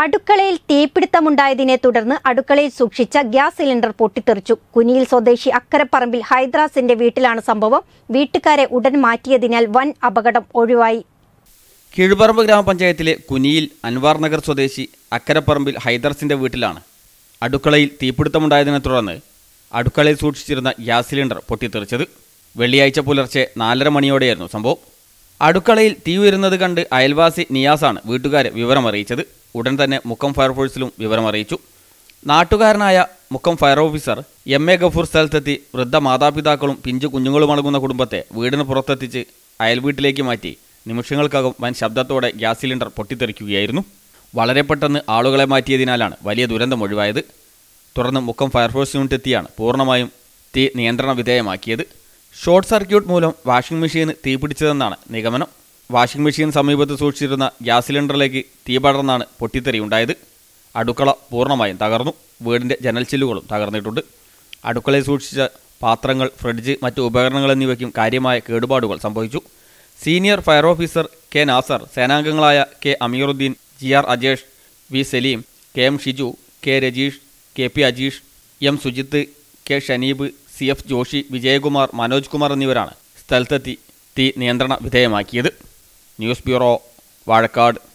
അടുക്കളയിൽ തീപിടുത്തമുണ്ടായതിനെ തുടർന്ന് അടുക്കളയിൽ സൂക്ഷിച്ച ഗ്യാസ് സിലിണ്ടർ പൊട്ടിത്തെറിച്ചു കുനിയിൽ സ്വദേശി അക്കരപ്പറമ്പിൽ ഹൈദ്രാസിന്റെ വീട്ടിലാണ് സംഭവം വീട്ടുകാരെ ഉടൻ മാറ്റിയതിനാൽ വൻ അപകടം ഒഴിവായി കീഴുപറമ്പ് ഗ്രാമപഞ്ചായത്തിലെ കുനിയിൽ അൻവാർ നഗർ സ്വദേശി അക്കരപ്പറമ്പിൽ ഹൈദർസിന്റെ വീട്ടിലാണ് അടുക്കളയിൽ തീപിടുത്തമുണ്ടായതിനെ തുടർന്ന് അടുക്കളയിൽ സൂക്ഷിച്ചിരുന്ന ഗ്യാസ് സിലിണ്ടർ പൊട്ടിത്തെറിച്ചത് വെള്ളിയാഴ്ച പുലർച്ചെ നാലര മണിയോടെയായിരുന്നു സംഭവം അടുക്കളയിൽ തീ ഉയരുന്നത് കണ്ട് അയൽവാസി നിയാസാണ് വീട്ടുകാരെ വിവരമറിയിച്ചത് ഉടൻ തന്നെ മുക്കം ഫയർഫോഴ്സിലും വിവരമറിയിച്ചു നാട്ടുകാരനായ Mukkam fire officer M A Gafoor സ്ഥലത്തെത്തി വൃദ്ധ മാതാപിതാക്കളും പിഞ്ചു കുഞ്ഞുങ്ങളുമടങ്ങുന്ന കുടുംബത്തെ വീടിന് പുറത്തെത്തിച്ച് അയൽവീട്ടിലേക്ക് മാറ്റി നിമിഷങ്ങൾക്കകം വൻ ശബ്ദത്തോടെ ഗ്യാസ് സിലിണ്ടർ പൊട്ടിത്തെറിക്കുകയായിരുന്നു വളരെ പെട്ടെന്ന് ആളുകളെ മാറ്റിയതിനാലാണ് വലിയ ദുരന്തം ഒഴിവായത് തുടർന്ന് മുക്കം ഫയർഫോഴ്സ് യൂണിറ്റ് എത്തിയാണ് പൂർണ്ണമായും തീ നിയന്ത്രണ വിധേയമാക്കിയത് ഷോർട്ട് സർക്യൂട്ട് മൂലം വാഷിംഗ് മെഷീന് തീപിടിച്ചതെന്നാണ് നിഗമനം വാഷിംഗ് മെഷീൻ സമീപത്ത് സൂക്ഷിച്ചിരുന്ന ഗ്യാസ് സിലിണ്ടറിലേക്ക് തീ പടർന്നാണ് പൊട്ടിത്തെറി ഉണ്ടായത് അടുക്കള പൂർണ്ണമായും തകർന്നു വീടിൻ്റെ ജനൽച്ചില്ലുകളും തകർന്നിട്ടുണ്ട് അടുക്കളയിൽ സൂക്ഷിച്ച പാത്രങ്ങൾ ഫ്രിഡ്ജ് മറ്റു ഉപകരണങ്ങൾ എന്നിവയ്ക്കും കാര്യമായ കേടുപാടുകൾ സംഭവിച്ചു senior fire officer K Nasar സേനാംഗങ്ങളായ K Ameeruddin G R Ajesh V Saleem K M Shiju K Rajeesh K P Ajeesh M Sujith K Shaneeb C F Joshy Vijayakumar Manoj Kumar എന്നിവരാണ് സ്ഥലത്തെത്തി തീ നിയന്ത്രണ വിധേയമാക്കിയത് ന്യൂസ് ബ്യൂറോ വാഴക്കാട്